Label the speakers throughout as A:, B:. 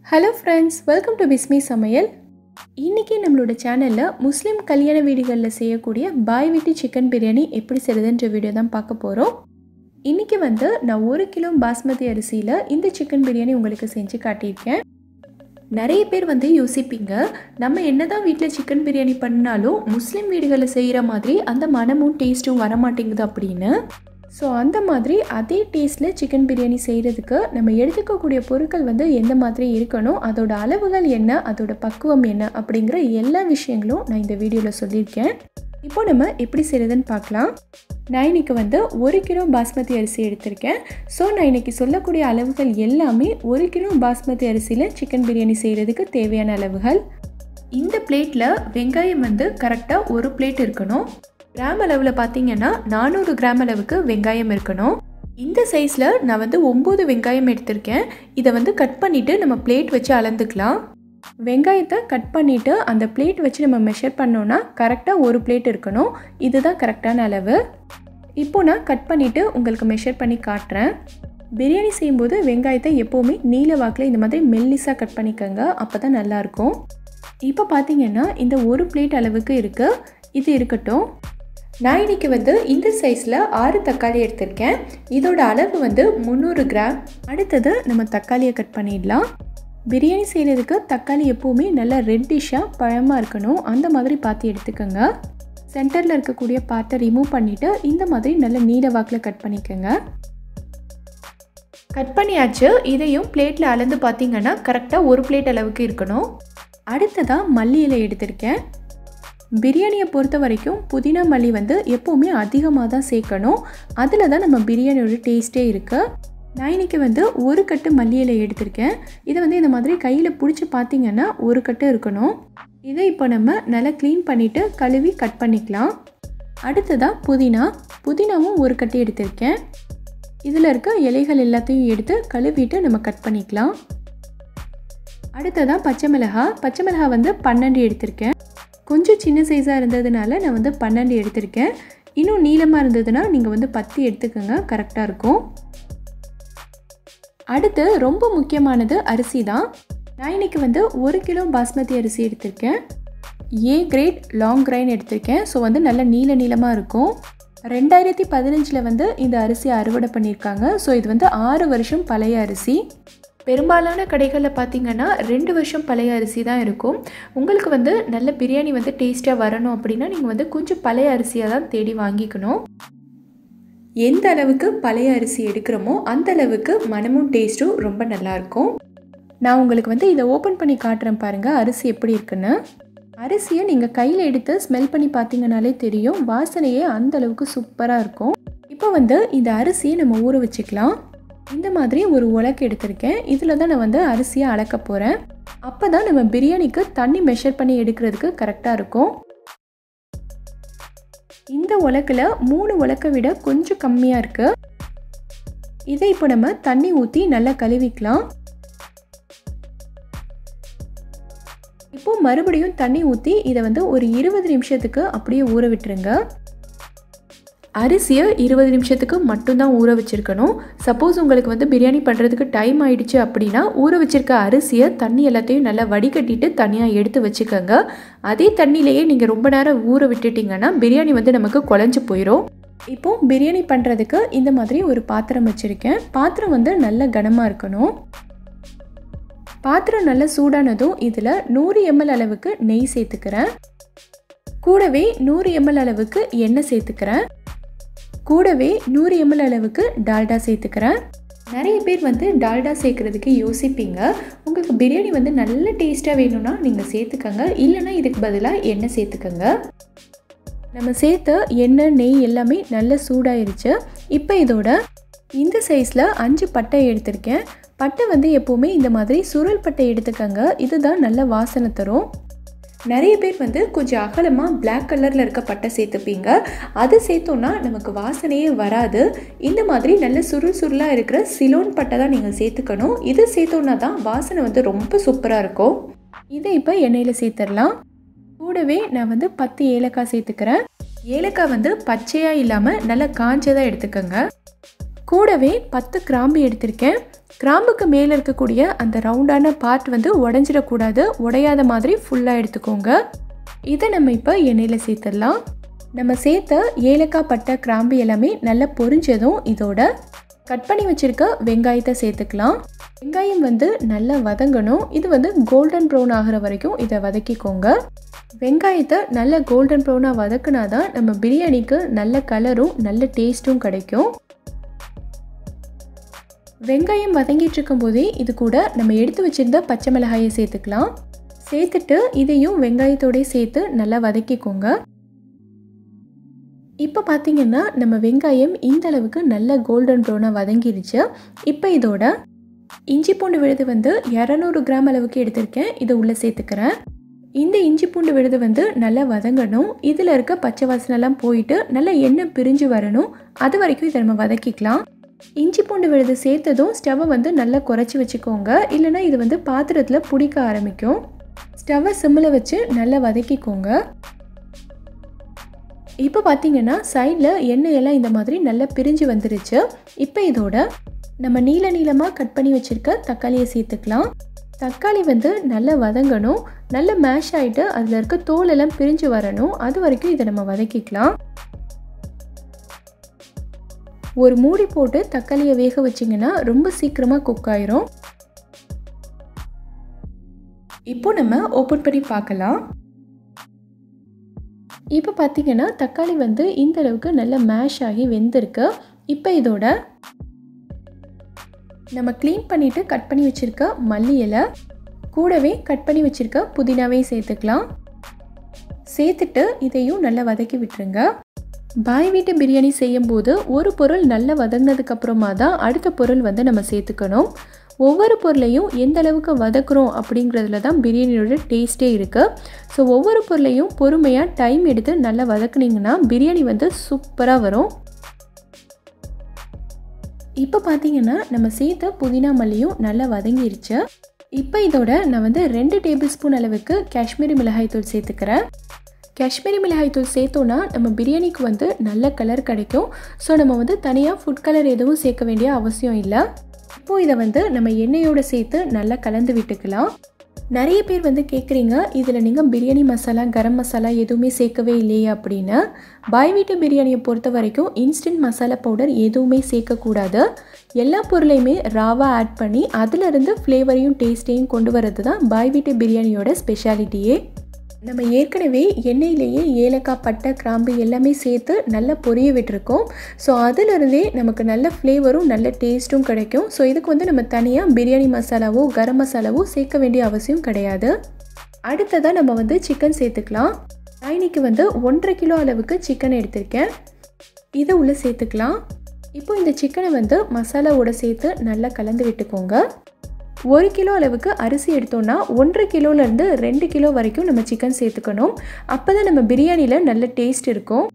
A: hello friends welcome to Bismi சமையல் இன்றைக்கி நம்மளோட சேனலில் முஸ்லீம் கல்யாண வீடுகளில் செய்யக்கூடிய பாய் வீட்டு சிக்கன் பிரியாணி எப்படி செய்கிறதுன்ற வீடியோ தான் பார்க்க போகிறோம் இன்றைக்கி வந்து நான் ஒரு கிலோ பாஸ்மதி அரிசியில் இந்த சிக்கன் பிரியாணி உங்களுக்கு செஞ்சு காட்டியிருக்கேன் நிறைய பேர் வந்து யோசிப்பீங்க நம்ம என்னதான் வீட்டில் சிக்கன் பிரியாணி பண்ணாலும் முஸ்லீம் வீடுகளில் செய்கிற மாதிரி அந்த மனமும் டேஸ்ட்டும் வர மாட்டேங்குது அப்படின்னு ஸோ அந்த மாதிரி அதே டேஸ்ட்டில் சிக்கன் பிரியாணி செய்கிறதுக்கு நம்ம எடுத்துக்கக்கூடிய பொருட்கள் வந்து எந்த மாதிரி இருக்கணும் அதோட அளவுகள் என்ன அதோட பக்குவம் என்ன அப்படிங்கிற எல்லா விஷயங்களும் நான் இந்த வீடியோவில் சொல்லியிருக்கேன் இப்போ நம்ம எப்படி செய்கிறதுன்னு பார்க்கலாம் நான் இன்றைக்கி வந்து ஒரு கிலோ பாஸ்மதி அரிசி எடுத்திருக்கேன் ஸோ நான் இன்றைக்கி சொல்லக்கூடிய அளவுகள் எல்லாமே ஒரு கிலோ பாஸ்மதி அரிசியில் சிக்கன் பிரியாணி செய்கிறதுக்கு தேவையான அளவுகள் இந்த பிளேட்டில் வெங்காயம் வந்து கரெக்டாக ஒரு பிளேட் இருக்கணும் கிராம் அளவில் பார்த்தீங்கன்னா நானூறு கிராம் அளவுக்கு வெங்காயம் இருக்கணும் இந்த சைஸில் நான் வந்து ஒம்பது வெங்காயம் எடுத்திருக்கேன் இதை வந்து கட் பண்ணிவிட்டு நம்ம பிளேட் வச்சு அளந்துக்கலாம் வெங்காயத்தை கட் பண்ணிவிட்டு அந்த பிளேட் வச்சு நம்ம மெஷர் பண்ணோன்னா கரெக்டாக ஒரு பிளேட் இருக்கணும் இதுதான் கரெக்டான அளவு இப்போ நான் கட் பண்ணிவிட்டு உங்களுக்கு மெஷர் பண்ணி காட்டுறேன் பிரியாணி செய்யும்போது வெங்காயத்தை எப்போவுமே நீல வாக்கில் இந்த மாதிரி மெல்லிஸாக கட் பண்ணிக்கோங்க அப்போ தான் நல்லாயிருக்கும் இப்போ பார்த்தீங்கன்னா இந்த ஒரு பிளேட் அளவுக்கு இருக்குது இது இருக்கட்டும் நான் இன்றைக்கி வந்து இந்த சைஸில் ஆறு தக்காளி எடுத்திருக்கேன் இதோட அளவு வந்து முந்நூறு கிராம் அடுத்தது நம்ம தக்காளியை கட் பண்ணிடலாம் பிரியாணி செய்கிறதுக்கு தக்காளி எப்போவுமே நல்லா ரெட்டிஷாக பழமாக இருக்கணும் அந்த மாதிரி பார்த்து எடுத்துக்கோங்க சென்டரில் இருக்கக்கூடிய பார்ட்டை ரிமூவ் பண்ணிவிட்டு இந்த மாதிரி நல்ல நீல வாக்கில் கட் பண்ணிக்கோங்க கட் பண்ணியாச்சு இதையும் பிளேட்டில் அளந்து பார்த்தீங்கன்னா கரெக்டாக ஒரு பிளேட் அளவுக்கு இருக்கணும் அடுத்ததாக மல்லி இலை எடுத்திருக்கேன் பிரியாணியை பொறுத்த வரைக்கும் புதினா மல்லி வந்து எப்போவுமே அதிகமாக தான் சேர்க்கணும் அதில் தான் நம்ம பிரியாணியோட டேஸ்ட்டே இருக்குது நான் இன்றைக்கி வந்து ஒரு கட்டு மல்லி இலை எடுத்திருக்கேன் இதை வந்து இந்த மாதிரி கையில் பிடிச்சி பார்த்தீங்கன்னா ஒரு கட்டு இருக்கணும் இதை இப்போ நம்ம நல்லா க்ளீன் பண்ணிவிட்டு கழுவி கட் பண்ணிக்கலாம் அடுத்ததாக புதினா புதினாவும் ஒரு கட்டு எடுத்திருக்கேன் இதில் இருக்க இலைகள் எல்லாத்தையும் எடுத்து கழுவிட்டு நம்ம கட் பண்ணிக்கலாம் அடுத்ததாக பச்சை மிளகாய் பச்சை மிளகாய் வந்து பன்னெண்டு எடுத்திருக்கேன் கொஞ்சம் சின்ன சைஸாக இருந்ததுனால நான் வந்து பன்னெண்டு எடுத்திருக்கேன் இன்னும் நீளமாக இருந்ததுன்னா நீங்கள் வந்து பத்து எடுத்துக்கோங்க கரெக்டாக இருக்கும் அடுத்து ரொம்ப முக்கியமானது அரிசி தான் நான் இன்றைக்கி வந்து ஒரு கிலோ பாஸ்மதி அரிசி எடுத்திருக்கேன் ஏ கிரேட் லாங் கிரைன் எடுத்திருக்கேன் ஸோ வந்து நல்ல நீல நீளமாக இருக்கும் ரெண்டாயிரத்தி பதினஞ்சில் வந்து இந்த அரிசி அறுவடை பண்ணியிருக்காங்க ஸோ இது வந்து ஆறு வருஷம் பழைய அரிசி பெரும்பாலான கடைகளில் பார்த்தீங்கன்னா ரெண்டு வருஷம் பழைய அரிசி தான் இருக்கும் உங்களுக்கு வந்து நல்ல பிரியாணி வந்து டேஸ்ட்டாக வரணும் அப்படின்னா நீங்கள் வந்து கொஞ்சம் பழைய அரிசியாக தான் தேடி வாங்கிக்கணும் எந்த அளவுக்கு பழைய அரிசி எடுக்கிறோமோ அந்த அளவுக்கு மனமும் டேஸ்ட்டும் ரொம்ப நல்லாயிருக்கும் நான் உங்களுக்கு வந்து இதை ஓப்பன் பண்ணி காட்டுறேன் பாருங்கள் அரிசி எப்படி இருக்குன்னு அரிசியை நீங்கள் கையில் எடுத்து ஸ்மெல் பண்ணி பார்த்தீங்கனாலே தெரியும் வாசனையே அந்த அளவுக்கு சூப்பராக இருக்கும் இப்போ வந்து இந்த அரிசியை நம்ம ஊற வச்சுக்கலாம் இந்த மாதிரி ஒரு உலக்கு எடுத்திருக்கேன் இதில் தான் நான் வந்து அரிசியை அளக்க போகிறேன் அப்போ தான் நம்ம பிரியாணிக்கு தண்ணி மெஷர் பண்ணி எடுக்கிறதுக்கு கரெக்டாக இருக்கும் இந்த உலக்கில் மூணு உலக்கை விட கொஞ்சம் கம்மியாக இருக்குது இதை இப்போ நம்ம தண்ணி ஊற்றி நல்லா கழுவிக்கலாம் இப்போ மறுபடியும் தண்ணி ஊற்றி இதை வந்து ஒரு இருபது நிமிஷத்துக்கு அப்படியே ஊற விட்டுருங்க அரிசியை இருபது நிமிஷத்துக்கு மட்டும்தான் ஊற வச்சுருக்கணும் சப்போஸ் உங்களுக்கு வந்து பிரியாணி பண்ணுறதுக்கு டைம் ஆயிடுச்சு அப்படின்னா ஊற வச்சுருக்க அரிசியை தண்ணி எல்லாத்தையும் நல்லா வடிகட்டிட்டு தனியாக எடுத்து வச்சுக்கோங்க அதே தண்ணியிலையே நீங்கள் ரொம்ப நேரம் ஊற விட்டுட்டிங்கன்னா பிரியாணி வந்து நமக்கு குழஞ்சி போயிடும் இப்போது பிரியாணி பண்ணுறதுக்கு இந்த மாதிரி ஒரு பாத்திரம் வச்சுருக்கேன் பாத்திரம் வந்து நல்ல கனமாக இருக்கணும் பாத்திரம் நல்லா சூடானதும் இதில் நூறு எம்எல் அளவுக்கு நெய் சேர்த்துக்கிறேன் கூடவே நூறு எம்எல் அளவுக்கு எண்ணெய் சேர்த்துக்கிறேன் கூடவே நூறு எம்எல் அளவுக்கு டால்டா சேர்த்துக்கிறேன் நிறைய பேர் வந்து டால்டா சேர்க்குறதுக்கு யோசிப்பீங்க உங்களுக்கு பிரியாணி வந்து நல்ல டேஸ்ட்டாக வேணும்னா நீங்கள் சேர்த்துக்கோங்க இல்லைனா இதுக்கு பதிலாக எண்ணெய் சேர்த்துக்கோங்க நம்ம சேர்த்த எண்ணெய் நெய் எல்லாமே நல்ல சூடாயிருச்சு இப்போ இதோட இந்த சைஸில் அஞ்சு பட்டை எடுத்திருக்கேன் பட்டை வந்து எப்போவுமே இந்த மாதிரி சுருள் பட்டை எடுத்துக்கோங்க இதுதான் நல்ல வாசனை தரும் நிறைய பேர் வந்து கொஞ்சம் அகலமாக பிளாக் கலரில் இருக்க பட்டை சேர்த்துப்பீங்க அது சேர்த்தோன்னா நமக்கு வாசனையே வராது இந்த மாதிரி நல்ல சுருள் சுருளாக இருக்கிற சிலோன் பட்டை தான் நீங்கள் சேர்த்துக்கணும் இது சேர்த்தோன்னா தான் வாசனை வந்து ரொம்ப சூப்பராக இருக்கும் இதை இப்போ எண்ணெயில் சேர்த்துடலாம் கூடவே நான் வந்து பத்து ஏலக்காய் சேர்த்துக்கிறேன் ஏலக்காய் வந்து பச்சையாக இல்லாமல் நல்லா காஞ்சதாக எடுத்துக்கோங்க கூடவே பத்து கிராம்பு எடுத்திருக்கேன் கிராம்புக்கு மேலே இருக்கக்கூடிய அந்த ரவுண்டான பார்ட் வந்து உடஞ்சிடக்கூடாது உடையாத மாதிரி ஃபுல்லாக எடுத்துக்கோங்க இதை நம்ம இப்போ எண்ணெயில் சேர்த்துடலாம் நம்ம சேர்த்த ஏலக்காய் பட்டை கிராம்பு எல்லாமே நல்லா பொரிஞ்சதும் இதோட கட் பண்ணி வச்சுருக்க வெங்காயத்தை சேர்த்துக்கலாம் வெங்காயம் வந்து நல்லா வதங்கணும் இது வந்து கோல்டன் ப்ரௌன் ஆகிற வரைக்கும் இதை வதக்கிக்கோங்க வெங்காயத்தை நல்ல கோல்டன் ப்ரௌனாக வதக்குனா தான் நம்ம பிரியாணிக்கு நல்ல கலரும் நல்ல டேஸ்ட்டும் கிடைக்கும் வெங்காயம் வதங்கிட்டு இருக்கும்போதே இது கூட நம்ம எடுத்து வச்சுருந்த பச்சை மிளகாயை சேர்த்துக்கலாம் சேர்த்துட்டு இதையும் வெங்காயத்தோடய சேர்த்து நல்லா வதக்கிக்கோங்க இப்போ பார்த்தீங்கன்னா நம்ம வெங்காயம் இந்த அளவுக்கு நல்ல கோல்டன் ப்ரௌனாக வதங்கிருச்சு இப்போ இதோட இஞ்சி பூண்டு விழுது வந்து இரநூறு கிராம் அளவுக்கு எடுத்திருக்கேன் இதை உள்ளே சேர்த்துக்கிறேன் இந்த இஞ்சி பூண்டு விழுது வந்து நல்லா வதங்கணும் இதில் இருக்க பச்சை வாசனைலாம் போயிட்டு நல்லா எண்ணெய் பிரிஞ்சு வரணும் அது வரைக்கும் இதை நம்ம வதக்கிக்கலாம் இஞ்சி பூண்டு விழுது சேர்த்ததும் ஸ்டவ்வை வந்து நல்லா குறைச்சி வச்சுக்கோங்க இல்லைனா இது வந்து பாத்திரத்தில் பிடிக்க ஆரம்பிக்கும் ஸ்டவ்வை சிம்மில் வச்சு நல்லா வதக்கிக்கோங்க இப்போ பார்த்தீங்கன்னா சைடில் எண்ணெய் எல்லாம் இந்த மாதிரி நல்லா பிரிஞ்சு வந்துருச்சு இப்போ இதோட நம்ம நீல நீளமாக கட் பண்ணி வச்சுருக்க தக்காளியை சேர்த்துக்கலாம் தக்காளி வந்து நல்லா வதங்கணும் நல்ல மேஷ் ஆகிட்டு அதில் இருக்க தோல் எல்லாம் பிரிஞ்சு வரணும் அது வரைக்கும் இதை நம்ம வதக்கிக்கலாம் ஒரு மூடி போட்டு தக்காளியை வேக வச்சிங்கன்னா ரொம்ப சீக்கிரமாக குக் ஆயிரும் இப்போ நம்ம ஓப்பன் பண்ணி பார்க்கலாம் இப்போ பார்த்தீங்கன்னா தக்காளி வந்து இந்த அளவுக்கு நல்லா மேஷ் ஆகி வெந்திருக்கு இப்போ இதோட நம்ம க்ளீன் பண்ணிவிட்டு கட் பண்ணி வச்சுருக்க மல்லி இலை கூடவே கட் பண்ணி வச்சுருக்க புதினாவையும் சேர்த்துக்கலாம் சேர்த்துட்டு இதையும் நல்லா வதக்கி விட்டுருங்க பாய் வீட்டு பிரியாணி செய்யும்போது ஒரு பொருள் நல்லா வதங்கினதுக்கு அப்புறமா தான் அடுத்த பொருள் வந்து நம்ம சேர்த்துக்கணும் ஒவ்வொரு பொருளையும் எந்த அளவுக்கு வதக்குறோம் அப்படிங்கிறதுல தான் பிரியாணியோட டேஸ்ட்டே இருக்குது ஸோ ஒவ்வொரு பொருளையும் பொறுமையாக டைம் எடுத்து நல்லா வதக்குனிங்கன்னா பிரியாணி வந்து சூப்பராக வரும் இப்போ பார்த்தீங்கன்னா நம்ம சேர்த்த புதினா மல்லியும் நல்லா வதங்கிருச்சு இப்போ இதோட நான் வந்து ரெண்டு டேபிள் ஸ்பூன் அளவுக்கு காஷ்மீரி மிளகாய்த்தூள் சேர்த்துக்கிறேன் காஷ்மீரி மிளகாய்த்தூள் சேர்த்தோன்னா நம்ம பிரியாணிக்கு வந்து நல்ல கலர் கிடைக்கும் ஸோ நம்ம வந்து தனியாக ஃபுட் கலர் எதுவும் சேர்க்க வேண்டிய அவசியம் இல்லை இப்போது இதை வந்து நம்ம எண்ணெயோடு சேர்த்து நல்லா கலந்து விட்டுக்கலாம் நிறைய பேர் வந்து கேட்குறீங்க இதில் நீங்கள் பிரியாணி மசாலா கரம் மசாலா எதுவுமே சேர்க்கவே இல்லையே அப்படின்னு பாய் வீட்டு பிரியாணியை பொறுத்த வரைக்கும் இன்ஸ்டன்ட் மசாலா பவுடர் எதுவுமே சேர்க்கக்கூடாது எல்லா பொருளையுமே ராவாக ஆட் பண்ணி அதிலிருந்து ஃப்ளேவரையும் டேஸ்ட்டையும் கொண்டு வரது தான் பாய் வீட்டு பிரியாணியோட ஸ்பெஷாலிட்டியே நம்ம ஏற்கனவே எண்ணெயிலேயே ஏலக்காய் பட்டை கிராம்பு எல்லாமே சேர்த்து நல்லா பொரிய விட்டுருக்கோம் ஸோ அதிலிருந்தே நமக்கு நல்ல ஃப்ளேவரும் நல்ல டேஸ்ட்டும் கிடைக்கும் ஸோ இதுக்கு வந்து நம்ம தனியாக பிரியாணி மசாலாவோ கரம் மசாலாவோ சேர்க்க வேண்டிய அவசியம் கிடையாது அடுத்ததாக நம்ம வந்து சிக்கன் சேர்த்துக்கலாம் நான் இன்னைக்கு வந்து ஒன்றரை கிலோ அளவுக்கு சிக்கன் எடுத்திருக்கேன் இதை உள்ளே சேர்த்துக்கலாம் இப்போ இந்த சிக்கனை வந்து மசாலாவோட சேர்த்து நல்லா கலந்து விட்டுக்கோங்க ஒரு கிலோ அளவுக்கு அரிசி எடுத்தோன்னா ஒன்றரை கிலோலேருந்து ரெண்டு கிலோ வரைக்கும் நம்ம சிக்கன் சேர்த்துக்கணும் அப்போ தான் நம்ம பிரியாணியில் நல்ல டேஸ்ட் இருக்கும்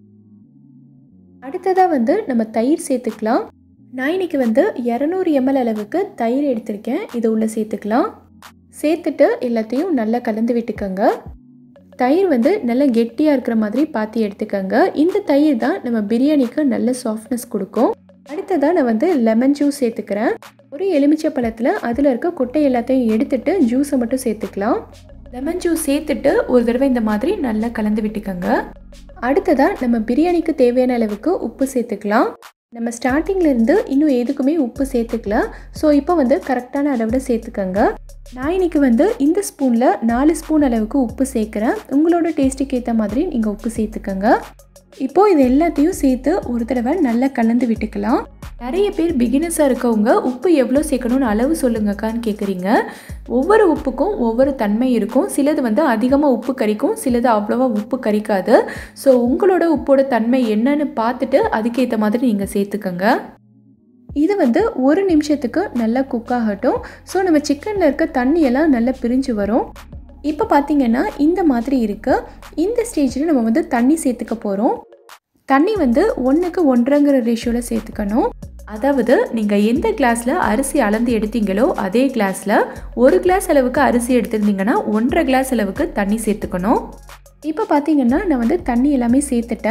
A: அடுத்ததாக வந்து நம்ம தயிர் சேர்த்துக்கலாம் நான் இன்னைக்கு வந்து இரநூறு எம்எல் அளவுக்கு தயிர் எடுத்திருக்கேன் இதை உள்ளே சேர்த்துக்கலாம் சேர்த்துட்டு எல்லாத்தையும் நல்லா கலந்து விட்டுக்கோங்க தயிர் வந்து நல்லா கெட்டியாக இருக்கிற மாதிரி பார்த்து எடுத்துக்கோங்க இந்த தயிர் தான் நம்ம பிரியாணிக்கு நல்ல சாஃப்ட்னஸ் கொடுக்கும் அடுத்ததாக நான் வந்து லெமன் ஜூஸ் சேர்த்துக்கிறேன் ஒரு எலுமிச்சை பழத்தில் அதில் இருக்க கொட்டை எல்லாத்தையும் எடுத்துட்டு ஜூஸை மட்டும் சேர்த்துக்கலாம் லெமன் ஜூஸ் சேர்த்துட்டு ஒரு தடவை இந்த மாதிரி நல்லா கலந்து விட்டுக்கோங்க அடுத்ததாக நம்ம பிரியாணிக்கு தேவையான அளவுக்கு உப்பு சேர்த்துக்கலாம் நம்ம ஸ்டார்டிங்கில் இருந்து இன்னும் எதுக்குமே உப்பு சேர்த்துக்கல ஸோ இப்போ வந்து கரெக்டான அளவோட சேர்த்துக்கோங்க நான் இன்னைக்கு வந்து இந்த ஸ்பூனில் நாலு ஸ்பூன் அளவுக்கு உப்பு சேர்க்குறேன் உங்களோட டேஸ்ட்டுக்கு ஏற்ற மாதிரி நீங்கள் உப்பு சேர்த்துக்கோங்க இப்போது இது எல்லாத்தையும் சேர்த்து ஒரு தடவை நல்லா கலந்து விட்டுக்கலாம் நிறைய பேர் பிகினர்ஸாக இருக்கவங்க உப்பு எவ்வளோ சேர்க்கணும்னு அளவு சொல்லுங்கக்கான்னு கேட்குறீங்க ஒவ்வொரு உப்புக்கும் ஒவ்வொரு தன்மை இருக்கும் சிலது வந்து அதிகமாக உப்பு கறிக்கும் சிலது அவ்வளோவா உப்பு கறிக்காது ஸோ உங்களோட உப்போட தன்மை என்னன்னு பார்த்துட்டு அதுக்கேற்ற மாதிரி நீங்கள் சேர்த்துக்கோங்க இது வந்து ஒரு நிமிஷத்துக்கு நல்லா குக் ஆகட்டும் ஸோ நம்ம சிக்கனில் இருக்க தண்ணியெல்லாம் நல்லா பிரிஞ்சு வரும் இப்போ பார்த்தீங்கன்னா இந்த மாதிரி இருக்குது இந்த ஸ்டேஜில் நம்ம வந்து தண்ணி சேர்த்துக்க போகிறோம் தண்ணி வந்து ஒன்றுக்கு ஒன்றரைங்கிற ரேஷியோவில் சேர்த்துக்கணும் அதாவது நீங்கள் எந்த கிளாஸில் அரிசி அளந்து எடுத்தீங்களோ அதே கிளாஸில் ஒரு கிளாஸ் அளவுக்கு அரிசி எடுத்திருந்தீங்கன்னா ஒன்றரை கிளாஸ் அளவுக்கு தண்ணி சேர்த்துக்கணும் இப்போ பார்த்தீங்கன்னா நான் வந்து தண்ணி எல்லாமே சேர்த்துட்டேன்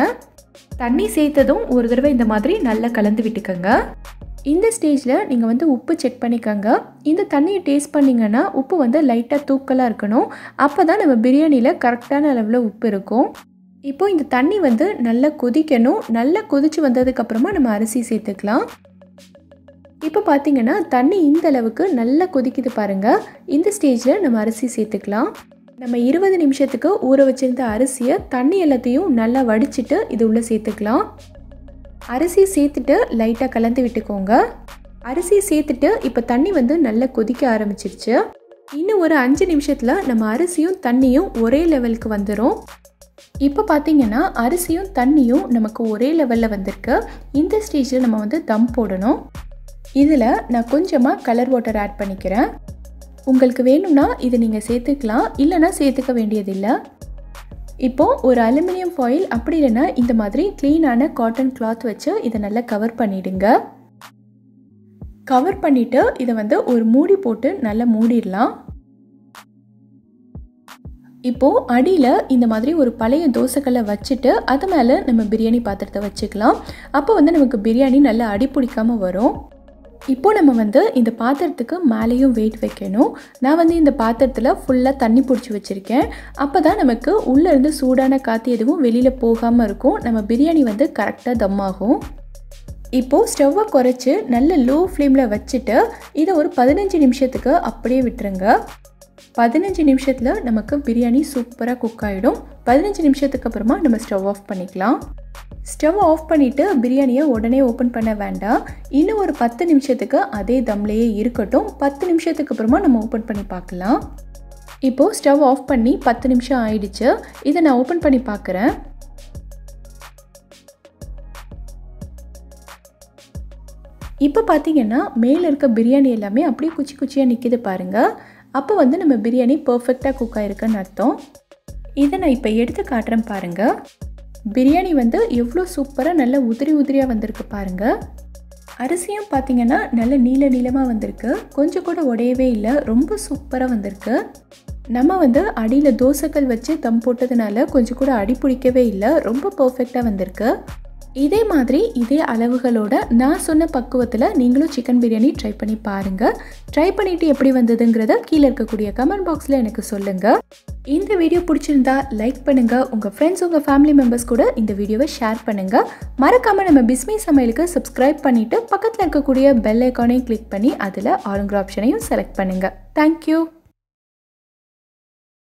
A: தண்ணி சேர்த்ததும் ஒரு தடவை இந்த மாதிரி நல்லா கலந்து விட்டுக்கோங்க இந்த ஸ்டேஜில் நீங்கள் வந்து உப்பு செக் பண்ணிக்கோங்க இந்த தண்ணியை டேஸ்ட் பண்ணிங்கன்னா உப்பு வந்து லைட்டாக தூக்கலாக இருக்கணும் அப்போ தான் நம்ம பிரியாணியில் கரெக்டான அளவில் உப்பு இருக்கும் இப்போது இந்த தண்ணி வந்து நல்லா கொதிக்கணும் நல்லா கொதித்து வந்ததுக்கப்புறமா நம்ம அரிசி சேர்த்துக்கலாம் இப்போ பார்த்தீங்கன்னா தண்ணி இந்த அளவுக்கு நல்லா கொதிக்குது பாருங்கள் இந்த ஸ்டேஜில் நம்ம அரிசி சேர்த்துக்கலாம் நம்ம இருபது நிமிஷத்துக்கு ஊற வச்சிருந்த அரிசியை தண்ணி எல்லாத்தையும் நல்லா வடிச்சிட்டு இது உள்ளே சேர்த்துக்கலாம் அரிசி சேர்த்துட்டு லைட்டாக கலந்து விட்டுக்கோங்க அரிசி சேர்த்துட்டு இப்போ தண்ணி வந்து நல்லா கொதிக்க ஆரம்பிச்சிருச்சு இன்னும் ஒரு அஞ்சு நிமிஷத்தில் நம்ம அரிசியும் தண்ணியும் ஒரே லெவலுக்கு வந்துடும் இப்போ பார்த்தீங்கன்னா அரிசியும் தண்ணியும் நமக்கு ஒரே லெவலில் வந்திருக்கு இந்த ஸ்டேஜில் நம்ம வந்து தம் போடணும் இதில் நான் கொஞ்சமாக கலர் வாட்டர் ஆட் பண்ணிக்கிறேன் உங்களுக்கு வேணும்னா இதை நீங்கள் சேர்த்துக்கலாம் இல்லைனா சேர்த்துக்க வேண்டியதில்லை இப்போது ஒரு அலுமினியம் ஃபாயில் அப்படி இல்லைன்னா இந்த மாதிரி க்ளீனான காட்டன் கிளாத் வச்சு இதை நல்லா கவர் பண்ணிடுங்க கவர் பண்ணிவிட்டு இதை வந்து ஒரு மூடி போட்டு நல்லா மூடிடலாம் இப்போது அடியில் இந்த மாதிரி ஒரு பழைய தோசைக்கல்லை வச்சுட்டு அது மேலே நம்ம பிரியாணி பாத்திரத்தை வச்சுக்கலாம் அப்போ வந்து நமக்கு பிரியாணி நல்லா அடி பிடிக்காமல் வரும் இப்போது நம்ம வந்து இந்த பாத்திரத்துக்கு மேலேயும் வெயிட் வைக்கணும் நான் வந்து இந்த பாத்திரத்தில் ஃபுல்லாக தண்ணி பிடிச்சி வச்சுருக்கேன் அப்போ தான் நமக்கு உள்ளேருந்து சூடான காற்று எதுவும் வெளியில் போகாமல் இருக்கும் நம்ம பிரியாணி வந்து கரெக்டாக தம் ஆகும் இப்போது ஸ்டவ்வை குறைச்சி நல்ல லோ ஃப்ளேமில் வச்சுட்டு இதை ஒரு பதினஞ்சு நிமிஷத்துக்கு அப்படியே விட்டுருங்க பதினஞ்சு நிமிஷத்தில் நமக்கு பிரியாணி சூப்பராக குக் ஆகிடும் பதினஞ்சு நிமிஷத்துக்கு அப்புறமா நம்ம ஸ்டவ் ஆஃப் பண்ணிக்கலாம் ஸ்டவ் ஆஃப் பண்ணிவிட்டு பிரியாணியை உடனே ஓப்பன் பண்ண வேண்டாம் இன்னும் ஒரு பத்து நிமிஷத்துக்கு அதே தம்லேயே இருக்கட்டும் பத்து நிமிஷத்துக்கு அப்புறமா நம்ம ஓப்பன் பண்ணி பார்க்கலாம் இப்போது ஸ்டவ் ஆஃப் பண்ணி பத்து நிமிஷம் ஆயிடுச்சு இதை நான் ஓப்பன் பண்ணி பார்க்குறேன் இப்போ பார்த்தீங்கன்னா மேலே இருக்க பிரியாணி எல்லாமே அப்படியே குச்சி குச்சியாக நிற்கிது பாருங்கள் அப்போ வந்து நம்ம பிரியாணி பர்ஃபெக்டாக குக் ஆகிருக்குன்னு அர்த்தம் இதை நான் இப்போ எடுத்து காட்டுறேன் பாருங்கள் பிரியாணி வந்து எவ்வளோ சூப்பராக நல்ல உதிரி உதிரியாக வந்திருக்கு பாருங்கள் அரிசியும் பார்த்தீங்கன்னா நல்ல நீல நீளமாக வந்திருக்கு கொஞ்சம் கூட உடையவே இல்லை ரொம்ப சூப்பராக வந்திருக்கு நம்ம வந்து அடியில் தோசைக்கல் வச்சு தம் போட்டதுனால கொஞ்சம் கூட அடி பிடிக்கவே இல்லை ரொம்ப பர்ஃபெக்டாக வந்திருக்கு இதே மாதிரி இதே அளவுகளோட நான் சொன்ன பக்குவத்தில் நீங்களும் சிக்கன் பிரியாணி ட்ரை பண்ணி பாருங்கள் ட்ரை பண்ணிவிட்டு எப்படி வந்ததுங்கிறத கீழே இருக்கக்கூடிய கமெண்ட் பாக்ஸில் எனக்கு சொல்லுங்கள் இந்த வீடியோ பிடிச்சிருந்தா லைக் பண்ணுங்கள் உங்கள் ஃப்ரெண்ட்ஸ் உங்கள் ஃபேமிலி மெம்பர்ஸ் கூட இந்த வீடியோவை ஷேர் பண்ணுங்கள் மறக்காமல் நம்ம பிஸ்மி சமையலுக்கு சப்ஸ்கிரைப் பண்ணிவிட்டு பக்கத்தில் இருக்கக்கூடிய பெல் ஐக்கானையும் கிளிக் பண்ணி அதில் ஆளுங்கிற ஆப்ஷனையும் செலக்ட் பண்ணுங்கள் தேங்க்யூ